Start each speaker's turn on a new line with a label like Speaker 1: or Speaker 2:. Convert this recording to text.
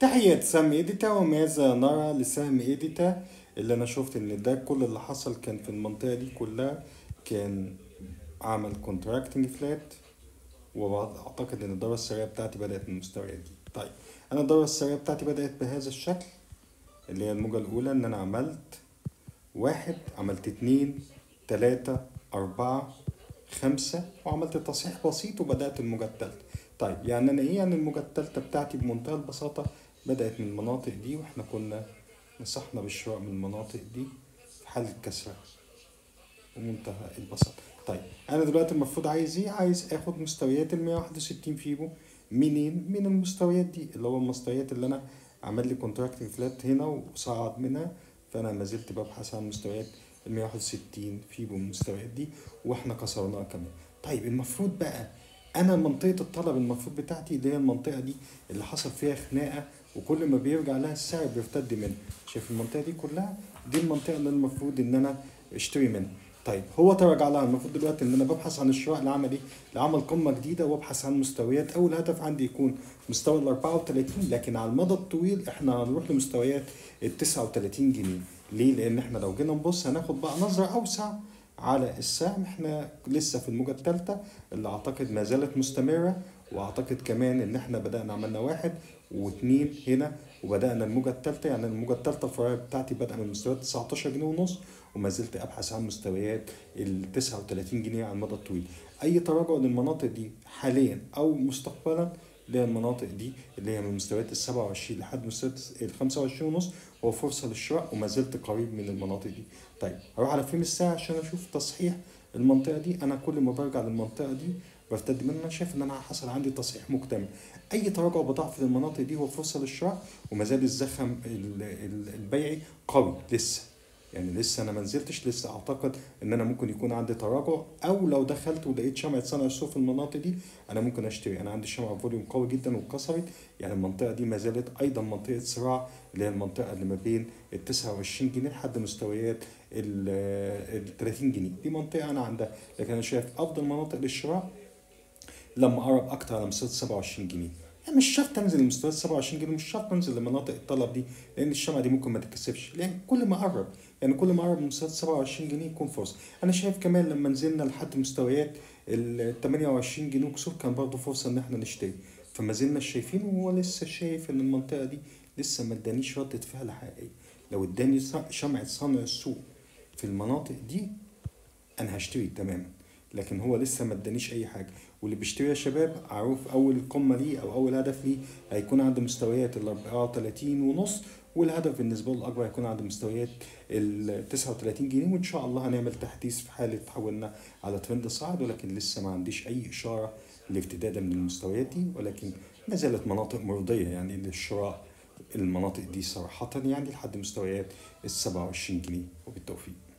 Speaker 1: تحية سهم إيديتا وماذا نرى لسهم إيديتا اللي أنا شفت إن ده كل اللي حصل كان في المنطقة دي كلها كان عمل كونتراكتنج فلات وأعتقد إن الدورة السريعة بتاعتي بدأت من المستويات دي طيب أنا الدورة السريعة بتاعتي بدأت بهذا الشكل اللي هي الموجة الأولى إن أنا عملت واحد عملت اتنين تلاتة أربعة خمسة وعملت تصحيح بسيط وبدأت الموجة التالتة طيب يعني أنا إيه يعني الموجة التالتة بتاعتي بمنتهى البساطة بدأت من المناطق دي وإحنا كنا نصحنا بالشراء من المناطق دي في حال الكسرة ومنتهى البساطة طيب أنا دلوقتي المفروض عايز إيه؟ عايز آخد مستويات ال 161 فيبو منين؟ من المستويات دي اللي هو المستويات اللي أنا عمل لي كونتراكتنج فلات هنا وصعد منها فأنا ما زلت ببحث عن مستويات ال 161 فيبو من المستويات دي واحنا كسرناها كمان طيب المفروض بقى انا منطقه الطلب المفروض بتاعتي اللي هي المنطقه دي اللي حصل فيها خناقه وكل ما بيرجع لها السعر بيرتد منها شايف المنطقه دي كلها دي المنطقه اللي المفروض ان انا اشتري منها طيب هو تراجع لها المفروض دلوقتي ان انا ببحث عن الشراء لعمل ايه؟ لعمل قمه جديده وابحث عن مستويات اول هدف عندي يكون مستوى ال 34 لكن على المدى الطويل احنا هنروح لمستويات ال 39 جنيه ليه؟ لان احنا لو جينا نبص هناخد بقى نظره اوسع على السهم احنا لسه في الموجة الثالثة اللي اعتقد ما زالت مستمرة واعتقد كمان ان احنا بدأنا عملنا واحد واثنين هنا وبدأنا الموجة الثالثة يعني الموجة الثالثة الفرعية بتاعتي بدأ من مستويات 19 جنيه ونص وما زلت ابحث عن مستويات ال 39 جنيه على المدى الطويل اي تراجع للمناطق دي حاليا او مستقبلا اللي هي المناطق دي اللي هي من مستويات ال 27 لحد مستويات ال 25 ونص هو فرصة للشراء وما زلت قريب من المناطق دي طيب هروح على فيلم الساعة عشان اشوف تصحيح المنطقة دي انا كل ما برجع للمنطقة دي برتد منها انا شايف ان انا حصل عندي تصحيح مكتمل اي تراجع بضعف في المناطق دي هو فرصة للشراء وما زال الزخم ال- ال- البيعي قوي لسه يعني لسه انا ما نزلتش لسه اعتقد ان انا ممكن يكون عندي تراجع او لو دخلت ولقيت شمعة صنع السوق في المناطق دي انا ممكن اشتري انا عندي شمعة فوليوم قوي جدا واتكسرت يعني المنطقة دي ما زالت ايضا منطقة صراع اللي هي المنطقة اللي ما بين ال 29 جنيه لحد مستويات ال 30 جنيه دي منطقة انا عندها لكن انا شايف افضل مناطق للشراء لما اقرب اكتر على مستوى 27 جنيه يعني مش شرط انزل لمستويات 27 جنيه مش شرط انزل لمناطق الطلب دي لان الشمعة دي ممكن ما تتكسبش لان كل ما اقرب يعني كل ما اقرب من مستويات 27 جنيه يكون فرصه انا شايف كمان لما نزلنا لحد مستويات ال 28 جنيه وكسور كان برضه فرصه ان احنا نشتري فما زلنا شايفين وهو لسه شايف ان المنطقه دي لسه ما ادانيش ردة فعل حقيقيه لو اداني ص- شمعة صنع السوق في المناطق دي انا هشتري تماما لكن هو لسه ما ادانيش اي حاجه واللي بيشتري يا شباب عروف اول قمه ليه او اول هدف ليه هيكون عند مستويات ال 34 ونص والهدف بالنسبه له الاكبر هيكون عند مستويات ال 39 جنيه وان شاء الله هنعمل تحديث في حاله تحولنا على ترند صاعد ولكن لسه ما عنديش اي اشاره لارتداد من المستويات دي ولكن ما زالت مناطق مرضيه يعني للشراء المناطق دي صراحه يعني لحد مستويات ال 27 جنيه وبالتوفيق